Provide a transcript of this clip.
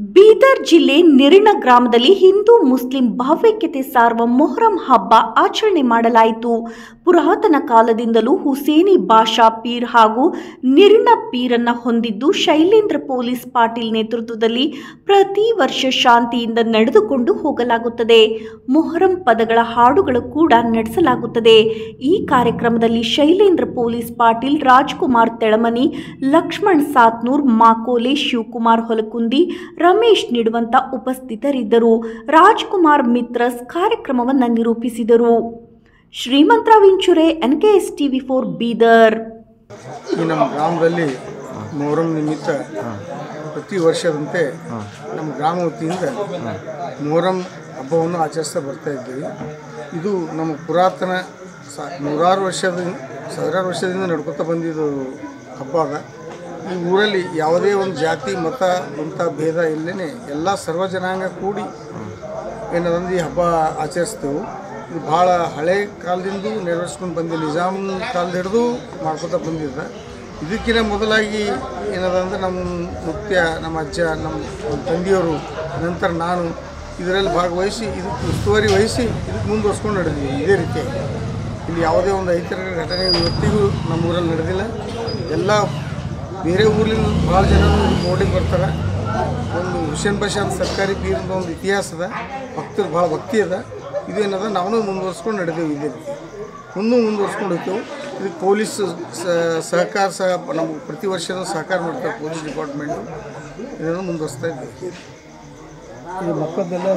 ಬೀದರ್ ಜಿಲ್ಲೆ ನಿರಿಣ ಗ್ರಾಮದಲ್ಲಿ ಹಿಂದೂ ಮುಸ್ಲಿಂ ಭಾವೈಕ್ಯತೆ ಸಾರುವ ಮೊಹರಂ ಹಬ್ಬ ಆಚರಣೆ ಮಾಡಲಾಯಿತು ಪುರಾತನ ಕಾಲದಿಂದಲೂ ಹುಸೇನಿ ಬಾಷಾ ಪೀರ್ ಹಾಗೂ ನಿರಿಣ ಪೀರನ್ನ ಹೊಂದಿದ್ದು ಶೈಲೇಂದ್ರ ಪೊಲೀಸ್ ಪಾಟೀಲ್ ನೇತೃತ್ವದಲ್ಲಿ ಪ್ರತಿ ವರ್ಷ ಶಾಂತಿಯಿಂದ ನಡೆದುಕೊಂಡು ಹೋಗಲಾಗುತ್ತದೆ ಮೊಹರಂ ಪದಗಳ ಹಾಡುಗಳು ಕೂಡ ನಡೆಸಲಾಗುತ್ತದೆ ಈ ಕಾರ್ಯಕ್ರಮದಲ್ಲಿ ಶೈಲೇಂದ್ರ ಪೊಲೀಸ್ ಪಾಟೀಲ್ ರಾಜ್ಕುಮಾರ್ ತೆಳಮನಿ ಲಕ್ಷ್ಮಣ್ ಸಾತ್ನೂರ್ ಮಾಕೋಲೆ ಶಿವಕುಮಾರ್ ಹೊಲಕುಂದಿ ರಮೇಶ್ ನಿಡುವಂತ ಉಪಸ್ಥಿತರಿದ್ದರು ರಾಜ್ಕುಮಾರ್ ಮಿತ್ರಸ್ ಕಾರ್ಯಕ್ರಮವನ್ನು ನಿರೂಪಿಸಿದರು Shrimanta Vinchure N K S TV four Bidar ಈ ನಮ್ಮ ಗ್ರಾಮದಲ್ಲಿ ಮೊಹರಂ ನಿಮಿತ್ತ ಪ್ರತಿ ವರ್ಷದಂತೆ ನಮ್ಮ ಗ್ರಾಮ ವತಿಯಿಂದ ಮೊಹರಂ ಹಬ್ಬವನ್ನು ಆಚರಿಸ್ತಾ ಬರ್ತಾ ಇದ್ದೀವಿ ಇದು ನಮ್ಮ ಪುರಾತನ ಸ ನೂರಾರು ವರ್ಷದ ಸಾವಿರಾರು ವರ್ಷದಿಂದ ನಡ್ಕೊತಾ ಬಂದಿದ್ದು ಹಬ್ಬ ಅದ ಈ ಊರಲ್ಲಿ ಯಾವುದೇ ಒಂದು ಜಾತಿ ಮತ ಅಂತ ಭೇದ ಇಲ್ಲೇ ಎಲ್ಲ ಸರ್ವ ಜನಾಂಗ ಕೂಡಿ ಏನದಂದ್ರೆ ಈ ಹಬ್ಬ ಆಚರಿಸ್ತೇವೆ ಇದು ಭಾಳ ಹಳೆ ಕಾಲದಿಂದ ನೆರವೇರಿಸ್ಕೊಂಡು ಬಂದಿಲ್ಲ ನಿಜಾಮ್ ಕಾಲದ ಹಿಡಿದು ಮಾಡ್ಕೊತಾ ಬಂದಿದ್ದ ಇದಕ್ಕಿಂತ ಮೊದಲಾಗಿ ಏನದ ಅಂದ್ರೆ ನಮ್ಮ ಮುತ್ಯ ನಮ್ಮ ಅಜ್ಜ ನಮ್ಮ ನಮ್ಮ ತಂದೆಯವರು ನಂತರ ನಾನು ಇದರಲ್ಲಿ ಭಾಗವಹಿಸಿ ಇದಕ್ಕೆ ಉಸ್ತುವಾರಿ ವಹಿಸಿ ಇದಕ್ಕೆ ಮುಂದುವರ್ಸ್ಕೊಂಡು ನಡೆದ್ವಿ ಇದೇ ರೀತಿ ಇಲ್ಲಿ ಯಾವುದೇ ಒಂದು ಐತಿಹಾಸಿಕ ಘಟನೆ ಇವತ್ತಿಗೂ ನಮ್ಮ ಊರಲ್ಲಿ ನಡೆದಿಲ್ಲ ಎಲ್ಲ ಬೇರೆ ಊರಿಂದ ಭಾಳ ಜನರು ನೋಡಿಗೆ ಬರ್ತಾರೆ ಒಂದು ಹುಸೇನ್ ಬಷಾ ಅಂತ ಸರ್ಕಾರಿ ಪೀರದ ಒಂದು ಇತಿಹಾಸ ಅದ ಭಕ್ತರು ಭಾಳ ಭಕ್ತಿ ಅದ ಇದೇನದ ನಾವು ಮುಂದುವರ್ಸ್ಕೊಂಡು ನಡೆದೇವೆ ಇದೇ ರೀತಿ ಮುಂದೂ ಮುಂದುವರ್ಸ್ಕೊಂಡು ಹೋಗ್ತೇವೆ ಇದಕ್ಕೆ ಪೊಲೀಸ್ ಸ- ಸಹಕಾರ ಸಹ ನಮ್ಗೆ ಪ್ರತಿ ವರ್ಷನೂ ಸಹಕಾರ ಮಾಡ್ತಾರೆ ಪೊಲೀಸ್ ಡಿಪಾರ್ಟ್ಮೆಂಟು ಇದನ್ನು ಮುಂದುವರಿಸ್ತಾ ಇದ್ದೀವಿ ಈ ಮಕ್ಕಳದೆಲ್ಲ